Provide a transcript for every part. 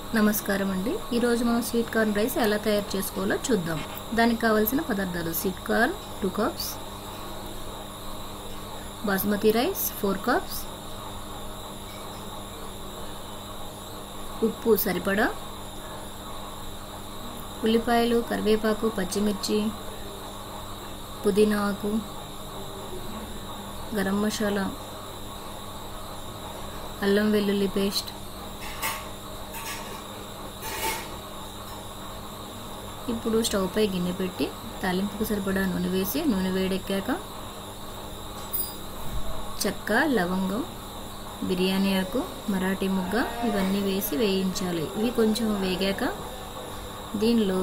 నమస్కారం అండి ఈరోజు మనం స్వీట్ కార్న్ రైస్ ఎలా తయారు చేసుకోవాలో చూద్దాం దానికి కావాల్సిన పదార్థాలు sweet corn two cups basmati rice four cups ఉప్పు సరిపడా ఉల్లిపాయలు కరివేపాకు పచ్చిమిర్చి పుదీనా ఆకు గరం మసాలా అల్లం వెల్లుల్లి పేస్ట్ ఇప్పుడు స్టవ్ పై గిన్నె పెట్టి తాలింపుకు సరిపడా నూనె వేసి నూనె వేడెక్కాక చెక్క లవంగం బిర్యానీ ఆకు మరాఠీ ముగ్గ ఇవన్నీ వేసి వేయించాలి ఇవి కొంచెం వేగాక దీనిలో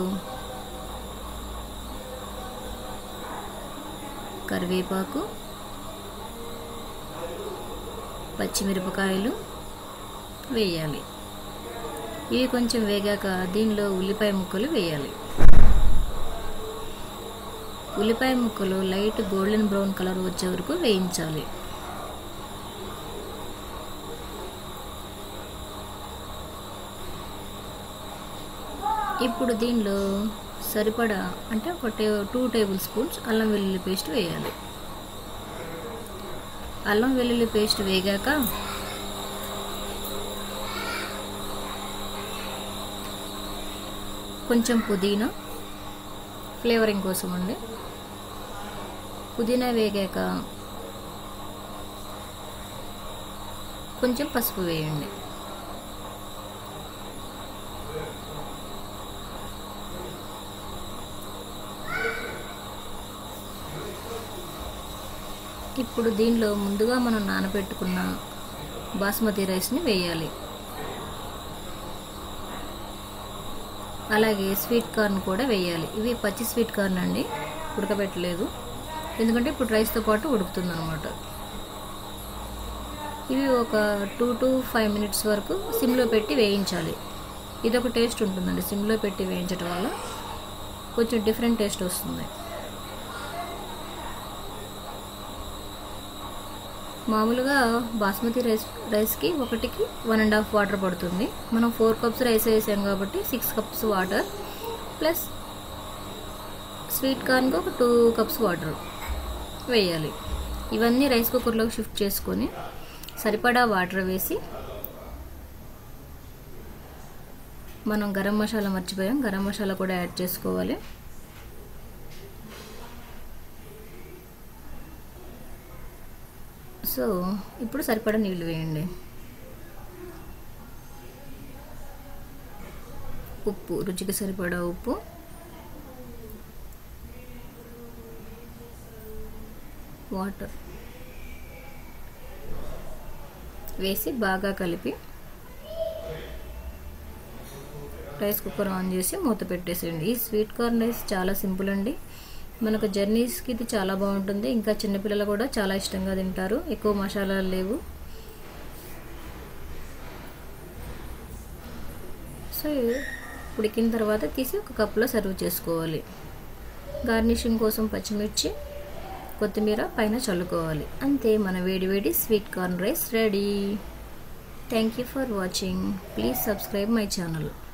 కరివేపాకు పచ్చిమిరపకాయలు వేయాలి ఇవి కొంచెం వేగాక దీనిలో ఉల్లిపాయ ముక్కలు వేయాలి ఉల్లిపాయ ముక్కలు లైట్ గోల్డెన్ బ్రౌన్ కలర్ వచ్చే వరకు వేయించాలి ఇప్పుడు దీనిలో సరిపడా అంటే ఒక టే టూ టేబుల్ స్పూన్స్ అల్లం వెల్లుల్లి పేస్ట్ వేయాలి అల్లం వెల్లుల్లి పేస్ట్ వేగాక కొంచెం పుదీనా ఫ్లేవరింగ్ కోసం అండి పుదీనా వేగాక కొంచెం పసుపు వేయండి ఇప్పుడు దీనిలో ముందుగా మనం నానబెట్టుకున్న బాస్మతి రైస్ని వేయాలి అలాగే స్వీట్ కార్న్ కూడా వేయాలి ఇవి పచ్చి స్వీట్ కార్న్ అండి ఉడకబెట్టలేదు ఎందుకంటే ఇప్పుడు రైస్తో పాటు ఉడుకుతుంది అనమాట ఇవి ఒక టూ టు ఫైవ్ మినిట్స్ వరకు సిమ్లో పెట్టి వేయించాలి ఇది ఒక టేస్ట్ ఉంటుందండి సిమ్లో పెట్టి వేయించడం వల్ల కొంచెం డిఫరెంట్ టేస్ట్ వస్తుంది మామూలుగా బాస్మతి రైస్ రైస్కి ఒకటికి వన్ అండ్ హాఫ్ వాటర్ పడుతుంది మనం ఫోర్ కప్స్ రైస్ వేసాం కాబట్టి six cups water plus sweet కార్న్కి ఒక టూ కప్స్ వాటర్ వేయాలి ఇవన్నీ రైస్ కుక్కర్లోకి షిఫ్ట్ చేసుకొని సరిపడా వాటర్ వేసి మనం గరం మసాలా మర్చిపోయాం గరం మసాలా కూడా యాడ్ చేసుకోవాలి సో ఇప్పుడు సరిపడా నీళ్ళు వేయండి ఉప్పు రుచికి సరిపడా ఉప్పు వాటర్ వేసి బాగా కలిపి రైస్ కుక్కర్ ఆన్ చేసి మూత పెట్టేసేయండి ఈ స్వీట్ కార్న్ రైస్ చాలా సింపుల్ అండి మనకు జర్నీస్కి ఇది చాలా బాగుంటుంది ఇంకా చిన్నపిల్లలు కూడా చాలా ఇష్టంగా తింటారు ఎక్కువ మసాలాలు లేవు సో ఉడికిన తర్వాత తీసి ఒక కప్లో సర్వ్ చేసుకోవాలి గార్నిషింగ్ కోసం పచ్చిమిర్చి కొత్తిమీర పైన చల్లుకోవాలి అంతే మన వేడి వేడి sweet corn rice ready thank you for watching please subscribe my channel